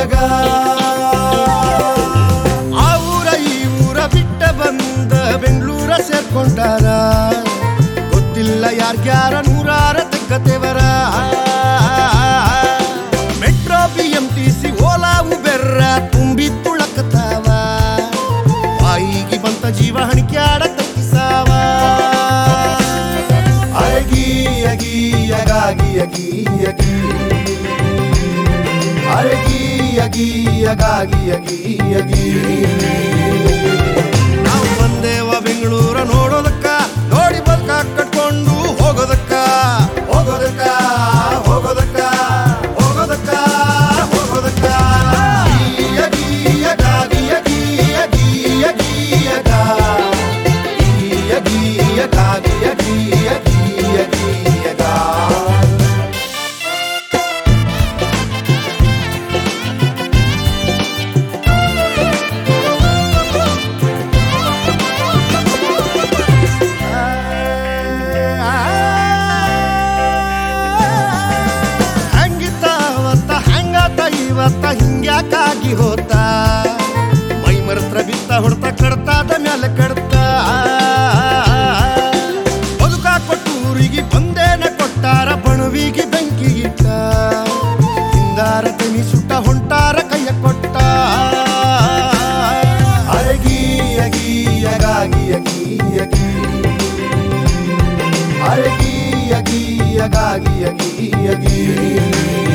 ಜಗ ಆ ಊರ ಈ ಊರ ಬಿಟ್ಟ ಬಂದ ಬೆಂಗಳೂರ ಸೇರ್ಕೊಂಡಾರ ಗೊತ್ತಿಲ್ಲ ಯಾರ್ಗ್ಯಾರ ನೂರಾರ ತೆಕ್ಕತೇವರ metro B M T C Ola ಉಬೆರ್ರ ತುಂಬಿ ತುಳಕತಾವ ಬಾಯಿಗೆ ಬಂತ ಜೀವ ಹಣಿಕ್ಯಾಡ ತಕ್ಕಿಸಾವ ಅಗಿ ಅಗಿ ಅಗಾಗಿ ಅಗಿ ಅಗಿ ಅರಗಿ ಅಗಿ ಅಗಾಗಿ ಅಗಿ ಅಗಿ ನಾವು ಬಂದೇವ ಬೆಂಗಳೂರ ನೋಡೋದಕ್ಕ ನೋಡಿ ಬದುಕ ಕಟ್ಕೊಂಡು ಹೋಗೋದಕ್ಕ ಹೋಗೋದಕ್ಕ ಹೋಗೋದಕ್ಕ ಹೋಗೋದಕ್ಕ ಹೋಗೋದಕ್ಕ ಈ ಅಗಿ ಅಗಾಗಿ ಅಗಿ ಅಗಿ ಅಗಿ ಅಗ. ಈ ಅಗಿ ಅಗಾಗಿ ಅಗಿ ಅಗಿ ಅಗಿ ಅಗ. ಹಂಗಿತ್ತ ಅವತ್ತ ಹಂಗಾತ ಇವತ್ತ ಹಿಂಗ್ಯಾಕಾಗಿ ಹೋತ ಮೈ ಮರತ್ರ ಬಿತ್ತ ಹೊಡ್ತ ಕಡ್ತಾದ ಮ್ಯಾಲ ಕಡ್ತ ಬದುಕ ಕೊಟ್ಟೂರಿಗೆ ಬಂದೇನ ಕೊಟ್ಟಾರ ಬಣವಿಗೆ ಬೆಂಕಿ ಇಟ್ಟ ಹಿಂದಾರ ತೆನಿ ಸುಟ್ಟ ಹೊಂಟಾರ ಕೈಯ ಕೊಟ್ಟ ಅರಗಿ ಅಗಿ ಅಗಾಗಿ ಅಗಿ ಅಗಿ ಅರಗಿ ಅಗಿ ಅಗಾಗಿ ಅಗಿ ಅಗಿ